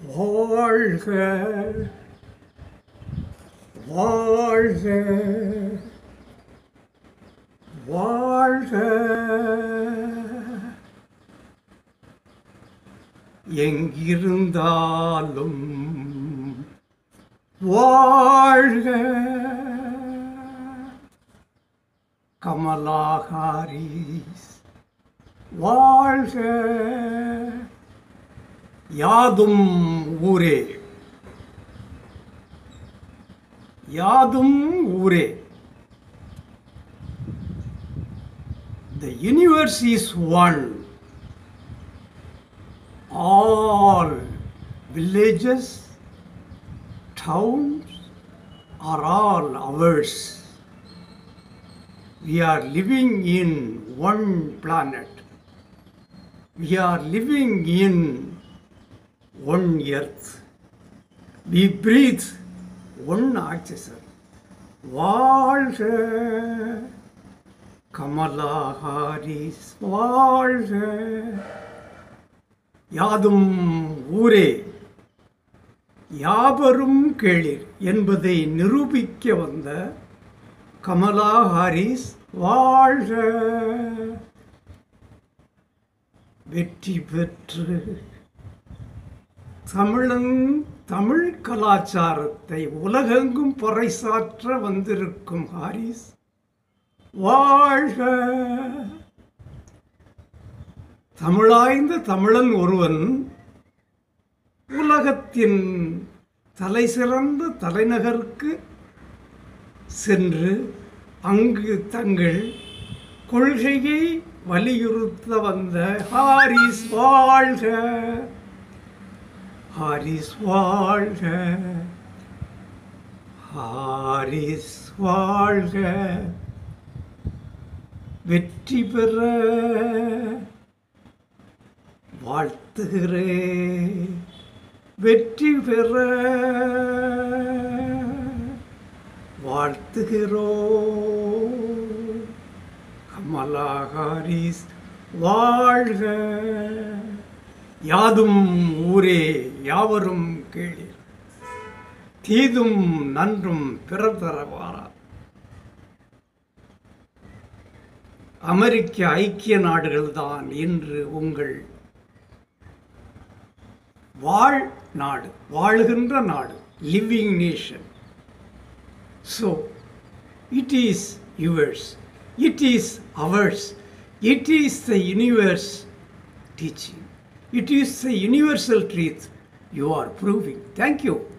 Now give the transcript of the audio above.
வாழ்க வாழ்க வாழ்க எங்கிருந்தாலும் வாழ்க கமலா ஹாரிஸ் வாழ்க யாதும் ஊரே யாதும் ஊரே The universe is one. All villages, towns are all ours. We are living in one planet. We are living in one earth. We breathe one oxygen. வாழ்க கமலா ஹாரிஸ் வாழ்க யாதும் ஊரே யாவரும் கேளிர் என்பதை நிரூபிக்க வந்த கமலா ஹாரிஸ் வாழ்க வெற்றி பெற்று தமிழன் தமிழ் கலாச்சாரத்தை உலகெங்கும் பறைசாற்ற வந்திருக்கும் ஹாரிஸ் வாழ்க தமிழாய்ந்த தமிழன் ஒருவன் உலகத்தின் தலை சிறந்த தலைநகருக்கு சென்று அங்கு தங்கள் கொள்கையை வலியுறுத்த வந்த ஹாரிஸ் வாழ்க ஹாரிஸ் வாழ்க ஹாரிஸ் வாழ்க வெற்றி பெற வாழ்த்துகிறே வெற்றி பெற வாழ்த்துகிறோ கமலா ஹாரிஸ் வாழ்க யாதும் ஊரே யாவரும் கேளீர் தீதும் நன்றும் பிறர் தரவாரா அமெரிக்க ஐக்கிய நாடுகள்தான் இன்று உங்கள் வாழ் நாடு வாழுகின்ற நாடு living nation so it is yours it is ours it is the universe teaching it is the universal truth you are proving thank you